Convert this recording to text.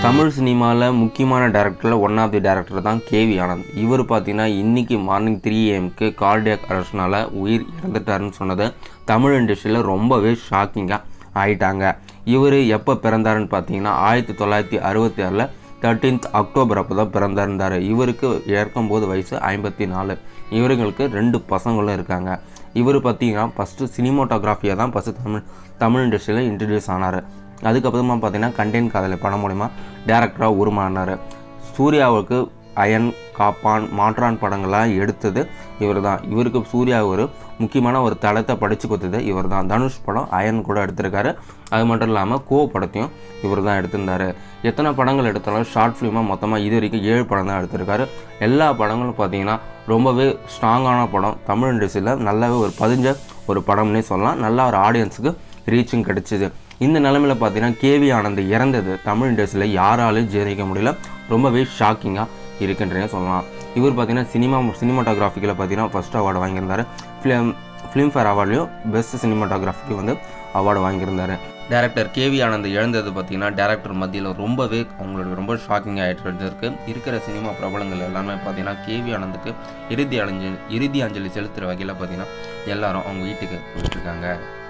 தமிழ் சினிமாவில் முக்கியமான டேரக்டரில் ஒன் ஆஃப் தி டேரக்டர் தான் கேவி ஆனந்த் இவர் பார்த்தீங்கன்னா இன்றைக்கி மார்னிங் த்ரீ ஏஎம்க்கு கார்டியாக் அரெஸ்ட்னால உயிர் இறந்துட்டாருன்னு சொன்னது தமிழ் இண்டஸ்ட்ரியில் ரொம்பவே ஷாக்கிங்காக ஆயிட்டாங்க இவர் எப்போ பிறந்தாருன்னு பார்த்தீங்கன்னா ஆயிரத்தி தொள்ளாயிரத்தி அறுபத்தி ஆறில் தேர்ட்டீன்த் அக்டோபர் அப்போ தான் பிறந்திருந்தார் இவருக்கு இறக்கும்போது வயசு ஐம்பத்தி நாலு இவர்களுக்கு ரெண்டு பசங்களும் இருக்காங்க இவர் பார்த்தீங்கன்னா ஃபஸ்ட்டு சினிமோட்டோகிராஃபியை தான் ஃபஸ்ட்டு தமிழ் தமிழ் இண்டஸ்ட்ரியில் இன்ட்ரடியூஸ் ஆனார் அதுக்கப்புறமா பார்த்தீங்கன்னா கண்டென்ட் காதலை படம் மூலிமா டேரக்டராக உருமாறினார் சூர்யாவுக்கு அயன் காப்பான் மாற்றான் படங்கள்லாம் எடுத்தது இவர் தான் இவருக்கு சூர்யா ஒரு முக்கியமான ஒரு தளத்தை படித்து கொடுத்தது இவர் தான் தனுஷ் படம் அயன் கூட எடுத்திருக்காரு அது மட்டும் இல்லாமல் கோ படத்தையும் இவர் தான் எடுத்திருந்தார் எத்தனை படங்கள் எடுத்தாலும் ஷார்ட் ஃபிலிமாக மொத்தமாக இது வரைக்கும் ஏழு படம் தான் எடுத்திருக்காரு எல்லா படங்களும் பார்த்தீங்கன்னா ரொம்பவே ஸ்ட்ராங்கான படம் தமிழ் இண்டஸ்ட்ரியில் நல்லாவே ஒரு பதிஞ்ச ஒரு படம்னே சொல்லலாம் நல்லா ஒரு ஆடியன்ஸுக்கு ரீச்சும் கிடச்சிது இந்த நிலமையில் பார்த்தீங்கன்னா கேவி ஆனந்த் இறந்தது தமிழ் இண்டஸ்ட்ரியில் யாராலும் ஜீரணிக்க முடியல ரொம்பவே ஷாக்கிங்காக இருக்குன்றே சொல்லலாம் இவர் பார்த்தீங்கன்னா சினிமா சினிமாட்டோகிராஃபிக்கில் பார்த்தீங்கன்னா ஃபஸ்ட் அவார்டு வாங்கியிருந்தார் ஃபிலிம் ஃபிலிம்ஃபேர் அவார்ட்லேயும் பெஸ்ட் சினிமாட்டோகிராஃபிக்கு வந்து அவார்டு வாங்கியிருந்தார் டேரக்டர் கேவி ஆனந்த் இழந்தது பார்த்தீங்கன்னா டேரக்டர் மத்தியில் ரொம்பவே அவங்களுக்கு ரொம்ப ஷாக்கிங் ஆகிட்டு இருக்கு இருக்கிற சினிமா பிரபலங்கள் எல்லாமே பார்த்தீங்கன்னா கேவி ஆனந்துக்கு இறுதி அஞ்சலி இறுதி அஞ்சலி செலுத்துகிற வகையில் பார்த்தீங்கன்னா எல்லாரும் அவங்க வீட்டுக்கு போயிட்டுருக்காங்க